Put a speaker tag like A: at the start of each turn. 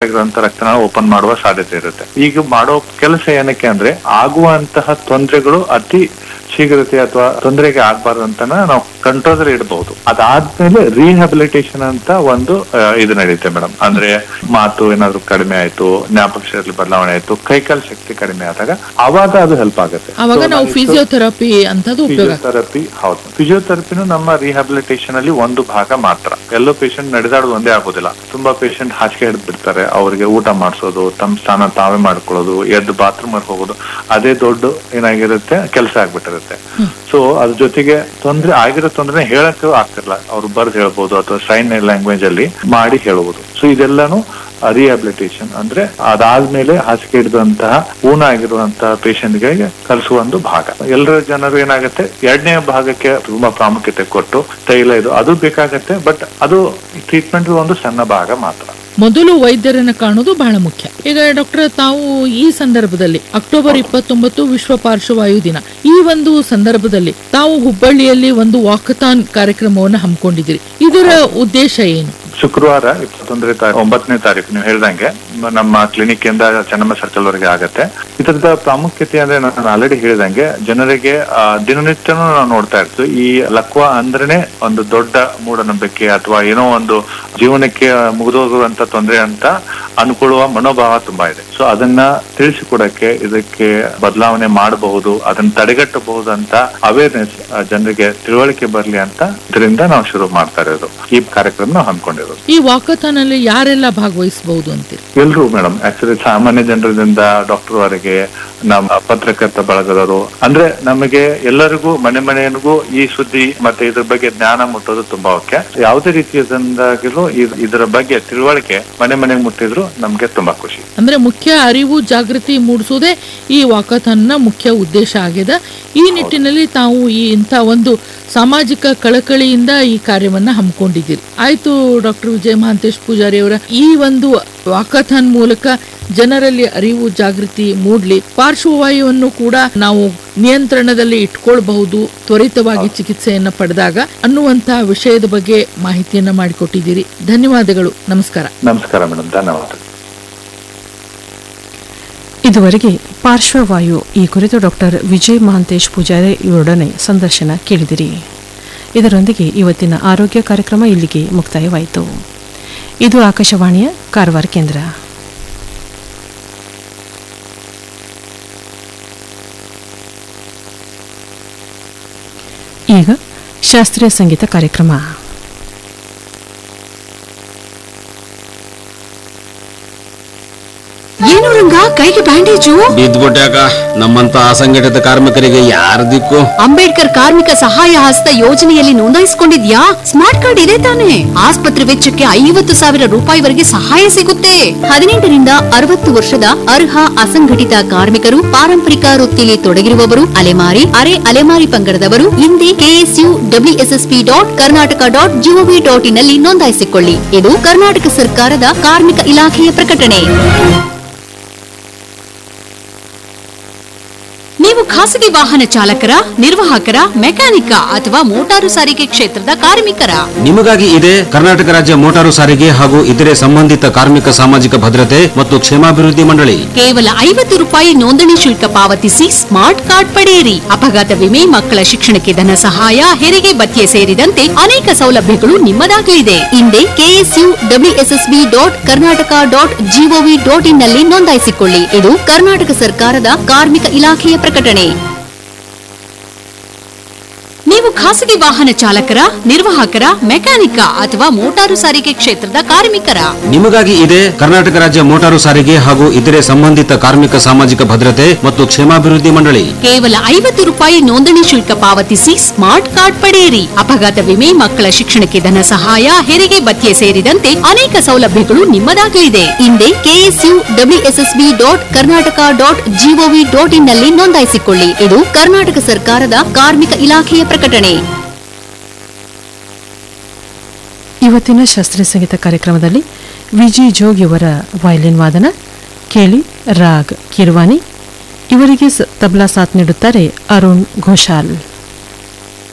A: ಆಗಿರುವಂತ ರಕ್ತನಾಳ ಓಪನ್ ಮಾಡುವ ಸಾಧ್ಯತೆ ಇರುತ್ತೆ ಈಗ ಮಾಡೋ ಕೆಲಸ ಏನಕ್ಕೆ ಅಂದ್ರೆ ಆಗುವಂತಹ ತೊಂದರೆಗಳು ಅತಿ ಶೀಘ್ರತೆ ಅಥವಾ ತೊಂದರೆಗೆ ಆಗ್ಬಾರ್ದು ಅಂತ ನಾವು ಕಂಟ್ರೋಲ್ ಇಡಬಹುದು ಅದಾದ್ಮೇಲೆ ರಿಹ್ಯಾಬಿಲಿಟೇಷನ್ ಅಂತ ಒಂದು ಆ, ಇದು ನಡೆಯುತ್ತೆ ಮೇಡಮ್ ಅಂದ್ರೆ ಮಾತು ಏನಾದ್ರು ಕಡಿಮೆ ಆಯ್ತು ಜ್ಞಾಪಕ ಶಕ್ತಿ ಬದಲಾವಣೆ ಆಯ್ತು ಕೈಕಾಲ್ ಶಕ್ತಿ ಕಡಿಮೆ ಆದಾಗ ಅವಾಗ ಅದು ಹೆಲ್ಪ್ ಆಗುತ್ತೆ
B: ಅವಾಗ
A: So,
B: ನಾವು
A: ನಾವಿಷ್ಟು-
B: ಫಿಸಿಯೋಥೆರಪಿ ಅಂತದ್ದು ಉಪಯೋಗ ಆಗ್ತದೆ.
A: ಫಿಸಿಯೋಥೆರಪಿ ಹೌದು ಫಿಸಿಯೋಥೆರಪಿನೂ ನಮ್ಮ ರಿಹ್ಯಾಬಿಲಿಟೇಷನ್ ಅಲ್ಲಿ ಒಂದು ಭಾಗ ಮಾತ್ರ ಎಲ್ಲೋ ಪೇಷಂಟ್ ನಡೆದಾಡೋದು ಒಂದೇ ಆಗೋದಿಲ್ಲ ತುಂಬಾ ಪೇಷಂಟ್ ಹಾಸಿಗೆ ಹಿಡಿದು ಬಿಡ್ತಾರೆ ಅವರಿಗೆ ಊಟ ಮಾಡಿಸೋದು ತಮ್ಮ ಸ್ಥಾನ ತಾವೇ ಮಾಡ್ಕೊಳ್ಳೋದು ಎದ್ದು ಬಾತ್ರೂಮ್ ಹೋಗೋದು ಅದೇ ದೊಡ್ಡ ಏನಾಗಿರುತ್ತೆ ಕೆಲಸ ಆಗ್ಬಿಟ್ಟಿರುತ್ತೆ ಸೊ ಅದ್ರ ಜೊತೆಗೆ ತೊಂದ್ರೆ ಆಗಿರೋ ತೊಂದ್ರೆ ಹೇಳಕ್ಕೂ ಆಗ್ತಿರ್ಲ ಅವ್ರು ಬರ್ದು ಹೇಳ್ಬೋದು ಅಥವಾ ಸೈನ್ ಲ್ಯಾಂಗ್ವೇಜ್ ಅಲ್ಲಿ ಮಾಡಿ ಹೇಳ್ಬೋದು ಸೊ ಇದೆಲ್ಲಾನು ರಿಹ್ಯಾಬಿಲಿಟೇಷನ್ ಅಂದ್ರೆ ಅದಾದ್ಮೇಲೆ ಹಾಸಿಗೆ ಹಿಡಿದಂತಹ ಊನ ಆಗಿರುವಂತಹ ಪೇಷಂಟ್ಗಳಿಗೆ ಕಲಿಸುವ ಒಂದು ಭಾಗ ಎಲ್ಲರ ಜನರು ಏನಾಗುತ್ತೆ ಎರಡನೇ ಭಾಗಕ್ಕೆ ತುಂಬಾ ಪ್ರಾಮುಖ್ಯತೆ ಕೊಟ್ಟು ತೈಲ ಇದು ಅದು ಬೇಕಾಗತ್ತೆ ಬಟ್ ಅದು ಟ್ರೀಟ್ಮೆಂಟ್ ಒಂದು ಸಣ್ಣ ಭಾಗ ಮಾತ್ರ
B: ಮೊದಲು ವೈದ್ಯರನ್ನ ಕಾಣುವುದು ಬಹಳ ಮುಖ್ಯ ಈಗ ಡಾಕ್ಟರ್ ತಾವು ಈ ಸಂದರ್ಭದಲ್ಲಿ ಅಕ್ಟೋಬರ್ ಇಪ್ಪತ್ತೊಂಬತ್ತು ವಿಶ್ವ ಪಾರ್ಶ್ವವಾಯು ದಿನ ಈ ಒಂದು ಸಂದರ್ಭದಲ್ಲಿ ತಾವು ಹುಬ್ಬಳ್ಳಿಯಲ್ಲಿ ಒಂದು ವಾಕಥಾನ್ ಕಾರ್ಯಕ್ರಮವನ್ನು ಹಮ್ಮಿಕೊಂಡಿದ್ದೀರಿ ಇದರ ಉದ್ದೇಶ ಏನು
A: ಶುಕ್ರವಾರ ಇಪ್ಪತ್ತೊಂದನೇ ತಾರೀಕು ಒಂಬತ್ತನೇ ತಾರೀಕು ನೀವು ಹೇಳ್ದಂಗೆ ಮ- ನಮ್ಮ ಕ್ಲಿನಿಕ್ ಇಂದ ಚೆನ್ನಮ್ಮ ಸರ್ಕಲ್ ವರೆಗೆ ಆಗತ್ತೆ ಇದರದ ಪ್ರಾಮುಖ್ಯತೆ ಅಂದ್ರೆ ನಾನು ಆಲ್ರೆಡಿ ಹೇಳಿದಂಗೆ ಜನರಿಗೆ ಆ, ದಿನನಿತ್ಯನೂ ನಾವು ನೋಡ್ತಾ ಇರ್ತೀವಿ ಈ ಲಕ್ವ ಅಂದ್ರೇನೆ ಒಂದು ದೊಡ್ಡ ಮೂಢನಂಬಿಕೆ ಅಥವಾ ಏನೋ ಒಂದು ಜೀವನಕ್ಕೆ ಮುಗಿದೋಗುವಂತ ತೊಂದರೆ ಅಂತ ಅನ್ಕೊಳ್ಳುವ ಮನೋಭಾವ ತುಂಬಾ ಇದೆ ಸೊ ಅದನ್ನ ತಿಳಿಸಿಕೊಡಕ್ಕೆ ಇದಕ್ಕೆ ಬದಲಾವಣೆ ಮಾಡಬಹುದು ಅದನ್ನ ತಡೆಗಟ್ಟಬಹುದು ಅಂತ ಅವೇರ್ನೆಸ್ ಜನರಿಗೆ ತಿಳುವಳಿಕೆ ಬರ್ಲಿ ಅಂತ ಇದರಿಂದ ನಾವು ಶುರು ಮಾಡ್ತಾ ಇರೋದು ಈ ಕಾರ್ಯಕ್ರಮ ನಾವು ಹಮ್ಮಿಕೊಂಡಿರೋದು
B: ಈ ವಾಕಥಾನ್ ಅಲ್ಲಿ ಯಾರೆಲ್ಲ ಭಾಗವಹಿಸಬಹುದು ಅಂತೀರಿ
A: ಎಲ್ರು ಮೇಡಮ್ ಆಕ್ಚುಲಿ ಸಾಮಾನ್ಯ ಜನರಿಂದ ಡಾಕ್ಟರ್ ವರೆಗೆ ನಮ್ಮ ಪತ್ರಕರ್ತ ಬಳಗದವರು ಅಂದ್ರೆ ನಮಗೆ ಎಲ್ಲರಿಗೂ ಮನೆ ಮನೆಯನಿಗೂ ಈ ಸುದ್ದಿ ಮತ್ತೆ ಇದ್ರ ಬಗ್ಗೆ ಜ್ಞಾನ ಮುಟ್ಟೋದು ತುಂಬಾ ಮುಖ್ಯ ಯಾವುದೇ ರೀತಿಯದಾಗಿರೋ ಇದರ ಬಗ್ಗೆ ತಿಳುವಳಿಕೆ ಮನೆ ಮನೆಗೆ ಮುಟ್ಟಿದ್ರು ನಮ್ಗೆ ತುಂಬಾ ಖುಷಿ
B: ಅಂದ್ರೆ ಮುಖ್ಯ ಅರಿವು ಜಾಗೃತಿ ಮೂಡಿಸುವುದೇ ಈ ವಾಕಥಾನ್ ನ ಮುಖ್ಯ ಉದ್ದೇಶ ಆಗಿದೆ ಈ ನಿಟ್ಟಿನಲ್ಲಿ ತಾವು ಈ ಇಂಥ ಒಂದು ಸಾಮಾಜಿಕ ಕಳಕಳಿಯಿಂದ ಈ ಕಾರ್ಯವನ್ನ ಹಮ್ಮಿಕೊಂಡಿದ್ದೀರಿ ಆಯ್ತು ಡಾಕ್ಟರ್ ವಿಜಯ ಮಹಾಂತೇಶ್ ಪೂಜಾರಿ ಅವರ ಈ ಒಂದು ವಾಕಥಾನ್ ಮೂಲಕ ಜನರಲ್ಲಿ ಅರಿವು ಜಾಗೃತಿ ಮೂಡ್ಲಿ ಪಾರ್ಶ್ವವಾಯುವನ್ನು ಕೂಡ ನಾವು ನಿಯಂತ್ರಣದಲ್ಲಿ ಇಟ್ಕೊಳ್ಬಹುದು ತ್ವರಿತವಾಗಿ ಚಿಕಿತ್ಸೆಯನ್ನ ಪಡೆದಾಗ ಅನ್ನುವಂತಹ ವಿಷಯದ ಬಗ್ಗೆ ಮಾಹಿತಿಯನ್ನ ಮಾಡಿಕೊಟ್ಟಿದ್ದೀರಿ ಧನ್ಯವಾದಗಳು ನಮಸ್ಕಾರ
A: ನಮಸ್ಕಾರ ಮೇಡಮ್ ಧನ್ಯವಾದ
C: ಇದುವರೆಗೆ ಪಾರ್ಶ್ವವಾಯು ಈ ಕುರಿತು ಡಾಕ್ಟರ್ ವಿಜಯ್ ಮಹಾಂತೇಶ್ ಪೂಜಾರಿ ಇವರೊಡನೆ ಸಂದರ್ಶನ ಕೇಳಿದಿರಿ ಇದರೊಂದಿಗೆ ಇವತ್ತಿನ ಆರೋಗ್ಯ ಕಾರ್ಯಕ್ರಮ ಇಲ್ಲಿಗೆ ಮುಕ್ತಾಯವಾಯಿತು ಇದು ಆಕಾಶವಾಣಿಯ ಕಾರವಾರ ಕೇಂದ್ರ ಈಗ ಶಾಸ್ತ್ರೀಯ ಸಂಗೀತ ಕಾರ್ಯಕ್ರಮ
D: ಏನು ರಂಗ ಕೈಗೆ ಬ್ಯಾಂಡೇಜು
E: ಬಿದ್ದ್ಬಿಟ್ಯಾಕ ನಮ್ಮಂತ ಅಸಂಘಟಿತ ಕಾರ್ಮಿಕರಿಗೆ ಯಾರ ದಿಕ್ಕು
D: ಅಂಬೇಡ್ಕರ್ ಕಾರ್ಮಿಕ ಸಹಾಯ ಹಸ್ತ ಯೋಜನೆಯಲ್ಲಿ ನೋಂದಾಯಿಸಿಕೊಂಡಿದ್ಯಾ ಸ್ಮಾರ್ಟ್ ಕಾರ್ಡ್ ಇದೆ ತಾನೆ ಆಸ್ಪತ್ರೆ ವೆಚ್ಚಕ್ಕೆ ಐವತ್ತು ಸಾವಿರ ರೂಪಾಯಿವರೆಗೆ ಸಹಾಯ ಸಿಗುತ್ತೆ ಹದಿನೆಂಟರಿಂದ ಅರವತ್ತು ವರ್ಷದ ಅರ್ಹ ಅಸಂಘಟಿತ ಕಾರ್ಮಿಕರು ಪಾರಂಪರಿಕ ವೃತ್ತಿಲಿ ತೊಡಗಿರುವವರು ಅಲೆಮಾರಿ ಅರೆ ಅಲೆಮಾರಿ ಪಂಗಡದವರು ಹಿಂದೆ KSU WSSP dot Karnataka dot gov dot in ನಲ್ಲಿ ನೋಂದಾಯಿಸಿಕೊಳ್ಳಿ ಇದು ಕರ್ನಾಟಕ ಸರ್ಕಾರದ ಕಾರ್ಮಿಕ ಇಲಾಖೆಯ ಪ್ರಕಟಣೆ ನೀವು ಖಾಸಗಿ ವಾಹನ ಚಾಲಕರ ನಿರ್ವಾಹಕರ ಮೆಕ್ಯಾನಿಕ ಅಥವಾ ಮೋಟಾರು ಸಾರಿಗೆ ಕ್ಷೇತ್ರದ ಕಾರ್ಮಿಕರ
E: ನಿಮಗಾಗಿ ಇದೆ ಕರ್ನಾಟಕ ರಾಜ್ಯ ಮೋಟಾರು ಸಾರಿಗೆ ಹಾಗೂ ಇತರೆ ಸಂಬಂಧಿತ ಕಾರ್ಮಿಕ ಸಾಮಾಜಿಕ ಭದ್ರತೆ ಮತ್ತು ಕ್ಷೇಮಾಭಿವೃದ್ಧಿ ಮಂಡಳಿ
D: ಕೇವಲ ಐವತ್ತು ರೂಪಾಯಿ ನೋಂದಣಿ ಶುಲ್ಕ ಪಾವತಿಸಿ ಸ್ಮಾರ್ಟ್ ಕಾರ್ಡ್ ಪಡೆಯಿರಿ ಅಪಘಾತ ವಿಮೆ ಮಕ್ಕಳ ಶಿಕ್ಷಣಕ್ಕೆ ಧನ ಸಹಾಯ ಹೆರಿಗೆ ಭತ್ಯೆ ಸೇರಿದಂತೆ ಅನೇಕ ಸೌಲಭ್ಯಗಳು ನಿಮ್ಮದಾಗಲಿದೆ ಹಿಂದೆ KSU WSSB dot Karnataka dot gov dot in ನಲ್ಲಿ ನೋಂದಾಯಿಸಿಕೊಳ್ಳಿ ಇದು ಕರ್ನಾಟಕ ಸರ್ಕಾರದ ಕಾರ್ಮಿಕ ಇಲಾಖೆಯ ಪ್ರಕಟಣೆ ನೀವು ಖಾಸಗಿ ವಾಹನ ಚಾಲಕರ ನಿರ್ವಾಹಕರ ಮೆಕ್ಯಾನಿಕ ಅಥವಾ ಮೋಟಾರು ಸಾರಿಗೆ ಕ್ಷೇತ್ರದ ಕಾರ್ಮಿಕರ
E: ನಿಮಗಾಗಿ ಇದೆ ಕರ್ನಾಟಕ ರಾಜ್ಯ ಮೋಟಾರು ಸಾರಿಗೆ ಹಾಗೂ ಇತರೆ ಸಂಬಂಧಿತ ಕಾರ್ಮಿಕ ಸಾಮಾಜಿಕ ಭದ್ರತೆ ಮತ್ತು ಕ್ಷೇಮಾಭಿವೃದ್ಧಿ ಮಂಡಳಿ
D: ಕೇವಲ ಐವತ್ತು ರೂಪಾಯಿ ನೋಂದಣಿ ಶುಲ್ಕ ಪಾವತಿಸಿ ಸ್ಮಾರ್ಟ್ ಕಾರ್ಡ್ ಪಡೆಯಿರಿ ಅಪಘಾತ ವಿಮೆ ಮಕ್ಕಳ ಶಿಕ್ಷಣಕ್ಕೆ ಧನ ಸಹಾಯ ಹೆರಿಗೆ ಭತ್ಯೆ ಸೇರಿದಂತೆ ಅನೇಕ ಸೌಲಭ್ಯಗಳು ನಿಮ್ಮದಾಗಲಿದೆ ಹಿಂದೆ KSU WSSB dot Karnataka dot gov dot in ನಲ್ಲಿ ನೋಂದಾಯಿಸಿಕೊಳ್ಳಿ ಇದು ಕರ್ನಾಟಕ ಸರ್ಕಾರದ ಕಾರ್ಮಿಕ ಇಲಾಖೆಯ ಪ್ರಕಟಣೆ
C: ಇವತ್ತಿನ ಶಾಸ್ತ್ರೀಯ ಸಂಗೀತ ಕಾರ್ಯಕ್ರಮದಲ್ಲಿ ವಿಜಿ ಜೋಗ್ ಇವರ ವಯಲಿನ್ ವಾದನ ಕೇಳಿ ರಾಗ್ ಕಿರ್ವಾನಿ ಇವರಿಗೆ ಸ- ತಬ್ಲಾ ಸಾಥ್ ನೀಡುತ್ತಾರೆ ಅರುಣ್ ಘೋಷಾಲ್